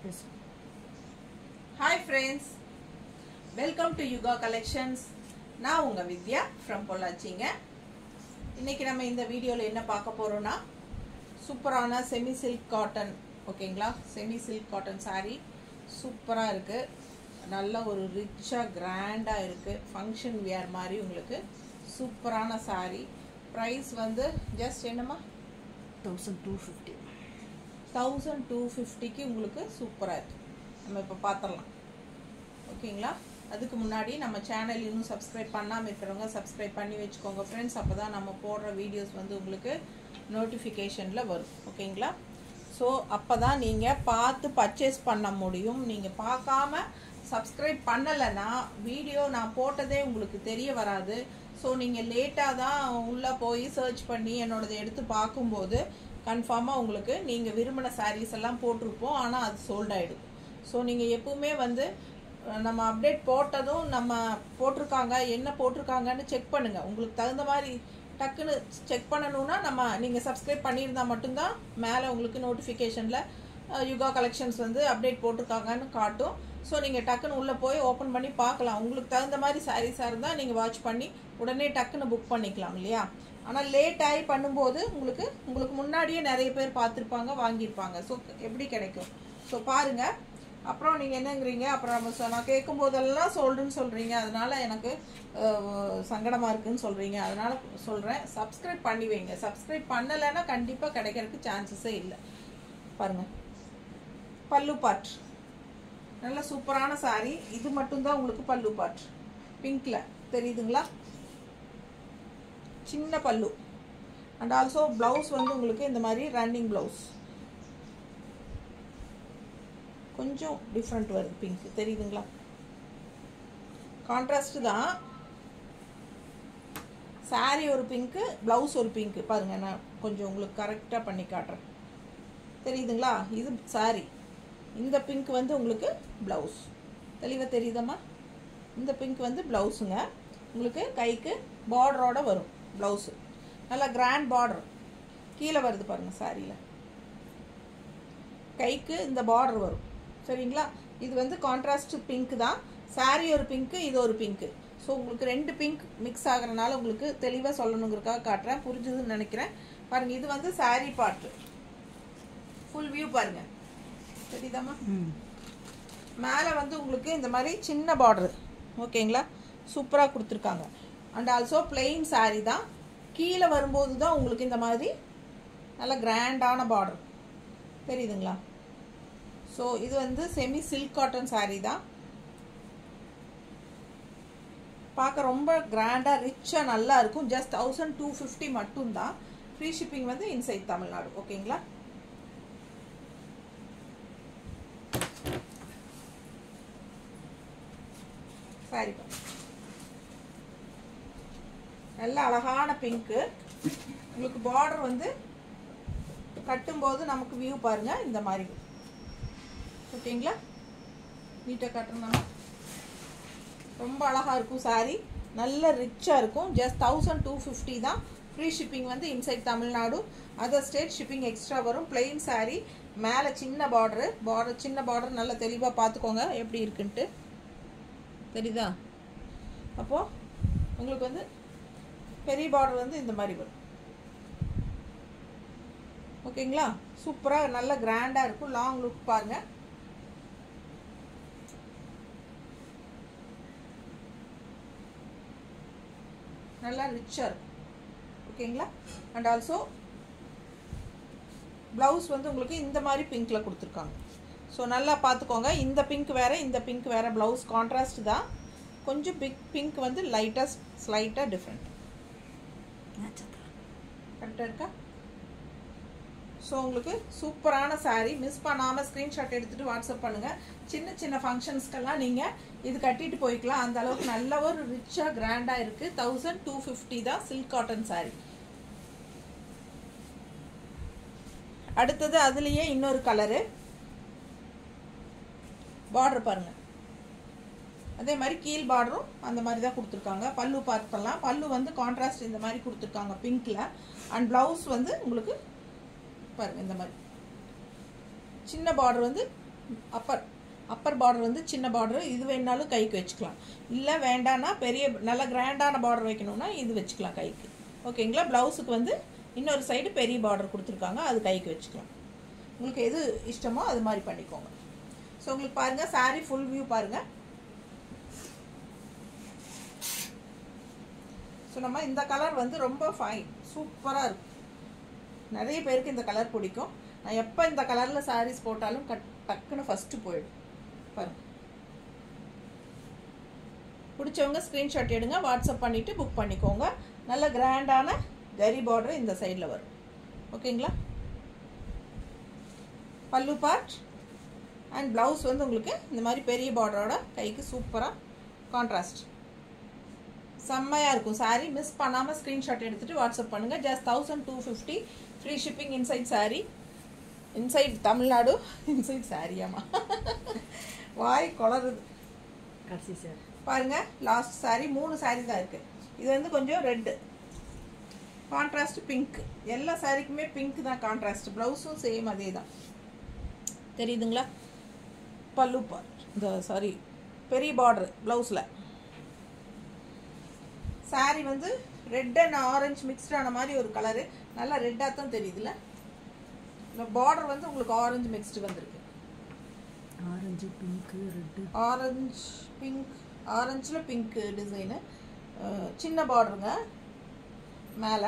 பேசு hi friends welcome to Yuga collections நான் உங்கள் வித்யா ஃப்ரம் பொள்ளாச்சிங்க இன்னைக்கு நம்ம இந்த வீடியோவில் என்ன பார்க்க போகிறோன்னா சூப்பரான செமி சில்க் காட்டன் ஓகேங்களா செமி சில்க் காட்டன் saree சூப்பராக இருக்குது நல்ல ஒரு ரிச்சாக கிராண்டாக இருக்குது ஃபங்க்ஷன் வியர் மாதிரி உங்களுக்கு சூப்பரான saree ப்ரைஸ் வந்து ஜஸ்ட் என்னம்மா thousand two fifty thousand two ஃபிஃப்டிக்கு உங்களுக்கு சூப்பராக இருக்குது நம்ம இப்போ பார்த்துடலாம் ஓகேங்களா அதுக்கு முன்னாடி நம்ம சேனல் இன்னும் சப்ஸ்கிரைப் பண்ணாமல் இருக்கிறவங்க சப்ஸ்கிரைப் பண்ணி வச்சுக்கோங்க ஃப்ரெண்ட்ஸ் அப்போ தான் நம்ம போடுற வீடியோஸ் வந்து உங்களுக்கு நோட்டிஃபிகேஷனில் வரும் ஓகேங்களா ஸோ அப்போ தான் நீங்கள் பார்த்து பர்ச்சேஸ் பண்ண முடியும் நீங்கள் பார்க்காம சப்ஸ்கிரைப் பண்ணலைன்னா வீடியோ நான் போட்டதே உங்களுக்கு தெரிய வராது ஸோ நீங்கள் லேட்டாக தான் உள்ளே போய் சர்ச் பண்ணி என்னோடதை எடுத்து பார்க்கும்போது கன்ஃபார்மாக உங்களுக்கு நீங்கள் விரும்பின சாரீஸ் எல்லாம் போட்டிருப்போம் ஆனால் அது சோல்ட் ஆகிடும் ஸோ நீங்கள் எப்பவுமே வந்து அஹ், நம்ம அப்டேட் போட்டதும் நம்ம போட்டிருக்காங்க என்ன போட்டிருக்காங்கன்னு செக் பண்ணுங்கள் உங்களுக்கு தகுந்த மாதிரி டக்குன்னு செக் பண்ணணும்னா நம்ம நீங்கள் சப்ஸ்கிரைப் பண்ணியிருந்தா மட்டும்தான் மேலே உங்களுக்கு நோட்டிஃபிகேஷனில் யுகா கலெக்ஷன்ஸ் வந்து அப்டேட் போட்டிருக்காங்கன்னு காட்டும் ஸோ நீங்கள் டக்குன்னு உள்ளே போய் ஓப்பன் பண்ணி பார்க்கலாம் உங்களுக்கு தகுந்த மாதிரி சாரீஸாக இருந்தால் நீங்கள் வாட்ச் பண்ணி உடனே டக்குன்னு புக் பண்ணிக்கலாம் இல்லையா ஆனால் லேட் ஆகி பண்ணும்போது உங்களுக்கு உங்களுக்கு முன்னாடியே நிறைய பேர் பார்த்துருப்பாங்க வாங்கியிருப்பாங்க ஸோ எப்படி கிடைக்கும் ஸோ பாருங்கள் அப்புறம் நீங்கள் என்னங்கிறீங்க அப்புறம் நம்ம சொ- நான் கேட்கும் போதெல்லாம் சொல்றேன்னு சொல்கிறீங்க அதனால எனக்கு அஹ், சங்கடமா இருக்குன்னு சொல்கிறீங்க அதனால சொல்கிறேன் சப்ஸ்கிரைப் பண்ணி வைங்க சப்ஸ்கிரைப் பண்ணலைன்னா கண்டிப்பாக கிடைக்கிறதுக்கு சான்சஸே இல்லை பாருங்கள் பல்லு பாட் நல்ல சூப்பரான saree இது மட்டும்தான் உங்களுக்கு பல்லு பாட் பிங்க்ல தெரியுதுங்களா சின்ன பல்லு அண்ட் ஆல்சோ ப்ளவுஸ் வந்து உங்களுக்கு இந்த மாதிரி ரன்னிங் ப்ளவுஸ் கொஞ்சம் டிஃப்ரெண்ட் வருது பிங்க் தெரியுதுங்களா கான்ட்ராஸ்ட் தான் saree ஒரு பிங்க்கு ப்ளவுஸ் ஒரு பிங்க்கு பாருங்க நான் கொஞ்சம் உங்களுக்கு கரெக்டாக பண்ணி காட்டுறேன் தெரியுதுங்களா இது saree இந்த பிங்க் வந்து உங்களுக்கு ப்ளவுஸ் தெளிவாக தெரியுதம்மா இந்த பிங்க் வந்து ப்ளவுஸுங்க உங்களுக்கு கைக்கு பார்டரோட வரும் ப்ளவுஸு நல்லா கிராண்ட் பார்டர் கீழே வருது பாருங்கள் சாரியில் கைக்கு இந்த பார்டர் வரும் சரிங்களா இது வந்து கான்ட்ராஸ்ட் பிங்க் தான் saree ஒரு பிங்க்கு இது ஒரு பிங்க்கு ஸோ உங்களுக்கு ரெண்டு பிங்க் மிக்ஸ் ஆகுறனால உங்களுக்கு தெளிவாக சொல்லணுங்கிறதுக்காக காட்டுறேன் புரிஞ்சுதுன்னு நினைக்கிறேன் பாருங்கள் இது வந்து saree பாட்டு ஃபுல் வியூ பாருங்கள் தெரியுதாம்மா ம் மேலே வந்து உங்களுக்கு இந்த மாதிரி சின்ன பார்டர் ஓகேங்களா சூப்பராக கொடுத்துருக்காங்க அண்ட் ஆல்சோ பிளெயின் saree தான் கீழே வரும்போது தான் உங்களுக்கு இந்த மாதிரி நல்ல கிராண்டான பார்டர் தெரியுதுங்களா ஸோ இது வந்து செமி சில்க் காட்டன் saree தான் பார்க்க ரொம்ப கிராண்டாக ரிச்சாக நல்லா இருக்கும் ஜஸ்ட் தௌசண்ட் டூ ஃபிஃப்டி மட்டும்தான் ஃப்ரீ ஷிப்பிங் வந்து இன்சைட் தமிழ்நாடு ஓகேங்களா சாரி நல்ல அழகான பிங்க்கு உங்களுக்கு பார்டர் வந்து கட்டும்போது நமக்கு வியூ பாருங்க இந்த மாதிரி ஓகேங்களா நீட்டாக கட்டணும் ரொம்ப அழகாக இருக்கும் saree நல்ல ரிச்சாக இருக்கும் ஜஸ்ட் தௌசண்ட் டூ ஃபிஃப்டி தான் ஃப்ரீ ஷிப்பிங் வந்து inside Tamil Nadu other state shipping extra வரும் plain saree மேலே சின்ன பார்டரு பார்டர் சின்ன பார்டர் நல்லா தெளிவாக பார்த்துக்கோங்க எப்படி இருக்குன்ட்டு தெரியுதா அப்போது உங்களுக்கு வந்து பெரிய பார்டர் வந்து இந்த மாதிரி வரும் ஓகேங்களா சூப்பராக நல்ல கிராண்டாக இருக்கும் லாங் லுக் பாருங்க நல்லா ரிச்சாக இருக்கும் ஓகேங்களா அண்ட் ஆல்சோ ப்ளவுஸ் வந்து உங்களுக்கு இந்த மாதிரி பிங்க்கில் கொடுத்துருக்காங்க ஸோ நல்லா பார்த்துக்கோங்க இந்த பிங்க் வேறு இந்த பிங்க் வேறு ப்ளவுஸ் கான்ட்ராஸ்ட் தான் கொஞ்சம் பிக் பிங்க் வந்து லைட்டாக ஸ்லைட்டாக டிஃப்ரெண்ட் நட்சத்திரம் கரெக்டாக இருக்கா ஸோ உங்களுக்கு சூப்பரான saree மிஸ் பண்ணாமல் ஸ்க்ரீன்ஷாட் எடுத்துகிட்டு வாட்ஸ்அப் பண்ணுங்கள் சின்ன சின்ன ஃபங்க்ஷன்ஸ்க்கெல்லாம் நீங்கள் இது கட்டிட்டு போய்க்கலாம் அந்த அளவுக்கு நல்ல ஒரு ரிச்சாக கிராண்டாக இருக்குது தௌசண்ட் டூ ஃபிஃப்டி தான் சில்க் காட்டன் saree அடுத்தது அதுலேயே இன்னொரு கலரு பார்டர் பாருங்க அதே மாதிரி கீழ் பார்டரும் அந்த மாதிரி தான் கொடுத்துருக்காங்க பல்லு பார்க்கலாம் பல்லு வந்து கான்ட்ராஸ்ட் இந்த மாதிரி கொடுத்துருக்காங்க பிங்க்ல அண்ட் ப்ளவுஸ் வந்து உங்களுக்கு பாருங்க இந்த மாதிரி சின்ன பார்டர் வந்து அப்பர் அப்பர் பார்டர் வந்து சின்ன பார்டர் இது வேணாலும் கைக்கு வச்சுக்கலாம் இல்லை வேண்டான்னா பெரிய நல்ல கிராண்டான பார்டர் வைக்கணும்னா இது வச்சுக்கலாம் கைக்கு ஓகேங்களா ப்ளவுஸுக்கு வந்து இன்னொரு சைடு பெரிய பார்டர் கொடுத்துருக்காங்க அது கைக்கு வச்சுக்கலாம் உங்களுக்கு எது இஷ்டமோ அது மாதிரி பண்ணிக்கோங்க ஸோ உங்களுக்கு பாருங்கள் saree ஃபுல் வியூ பாருங்கள் ஸோ நம்ம இந்த கலர் வந்து ரொம்ப ஃபைன் சூப்பராக இருக்கும் நிறைய பேருக்கு இந்த கலர் பிடிக்கும் நான் எப்போ இந்த கலரில் சாரீஸ் போட்டாலும் கட் டக்குன்னு ஃபஸ்ட்டு போயிடும் பாருங்க பிடிச்சவங்க ஸ்க்ரீன்ஷாட் எடுங்க வாட்ஸ்அப் பண்ணிவிட்டு புக் பண்ணிக்கோங்க நல்ல கிராண்டான ஜரி பார்டர் இந்த சைடில் வரும் ஓகேங்களா பல்லு பார்ட் அண்ட் ப்ளவுஸ் வந்து உங்களுக்கு இந்த மாதிரி பெரிய பார்டரோட கைக்கு சூப்பராக கான்ட்ராஸ்ட் செம்மையாக இருக்கும் saree மிஸ் பண்ணாமல் ஸ்க்ரீன்ஷாட் எடுத்துகிட்டு வாட்ஸ்அப் பண்ணுங்கள் just thousand two fifty free shipping inside saree inside Tamil Nadu inside சாரியாமா வாய் குளருது கடைசி சார் பாருங்க லாஸ்ட் saree மூணு saree தான் இருக்கு இது வந்து கொஞ்சம் ரெட்டு கான்ட்ராஸ்ட் பிங்க் எல்லா சாரிக்குமே பிங்க் தான் கான்ட்ராஸ்ட் ப்ளவுஸும் சேம் அதே தான் தெரியுதுங்களா பல்லு பார் இந்த சாரி பெரிய பார்டர் ப்ளவுஸில் saree வந்து ரெட் அண்ட் ஆரஞ்சு மிக்ஸ்டான மாதிரி ஒரு கலரு நல்லா ரெட்டாக தான் தெரியுதுல்ல இந்த பார்டர் வந்து உங்களுக்கு ஆரஞ்சு மிக்ஸ்டு வந்திருக்கு orange pink red orange pink ஆரஞ்சில் பிங்க் டிசைனு சின்ன பார்டருங்க மேலே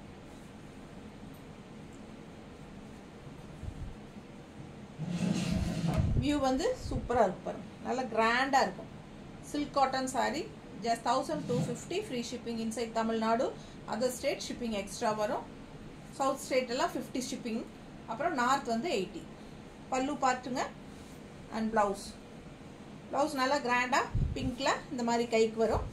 வியூ வந்து சூப்பராக இருக்கும் பாருங்க நல்லா கிராண்டாக இருக்கும் silk cotton saree just thousand two fifty free shipping inside Tamil Nadu other state shipping extra வரும் சவுத் ஸ்டேட் எல்லாம் ஃபிஃப்டி ஷிப்பிங் அப்புறம் நார்த் வந்து எயிட்டி பல்லு பார்த்துங்க அண்ட் ப்ளவுஸ் ப்ளவுஸ் நல்லா கிராண்டாக பிங்க்கில் இந்த மாதிரி கைக்கு வரும்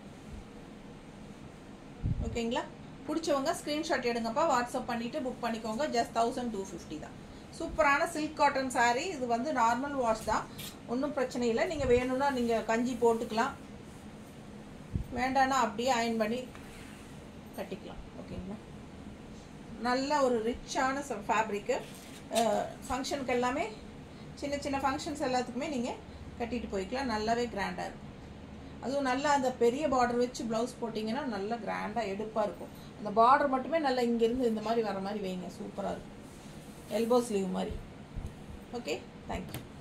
ஓகேங்களா பிடிச்சவங்க ஸ்க்ரீன்ஷாட் எடுங்கப்பா வாட்ஸ்அப் பண்ணிவிட்டு புக் பண்ணிக்கோங்க ஜஸ்ட் தௌசண்ட் டூ ஃபிஃப்டி தான் சூப்பரான சில்க் காட்டன் saree இது வந்து நார்மல் வாஷ் தான் ஒன்றும் பிரச்சனை இல்லை நீங்கள் வேணும்னா நீங்கள் கஞ்சி போட்டுக்கலாம் வேண்டான்னா அப்படியே அயன் பண்ணி கட்டிக்கலாம் ஓகேங்களா நல்ல ஒரு ரிச்சான ஃபேப்ரிக்கு ஃபங்க்ஷனுக்கு எல்லாமே சின்ன சின்ன ஃபங்க்ஷன்ஸ் எல்லாத்துக்குமே நீங்கள் கட்டிட்டு போய்க்கலாம் நல்லாவே கிராண்டாக இருக்கும் அதுவும் நல்லா அந்த பெரிய பார்டர் வச்சு ப்ளவுஸ் போட்டிங்கன்னா நல்லா கிராண்டாக எடுப்பாக இருக்கும் அந்த பார்டர் மட்டுமே நல்லா இங்கேருந்து இந்த மாதிரி வர மாதிரி வைங்க சூப்பராக இருக்கும் எல்போ ஸ்லீவ் மாதிரி ஓகே தேங்க்யூ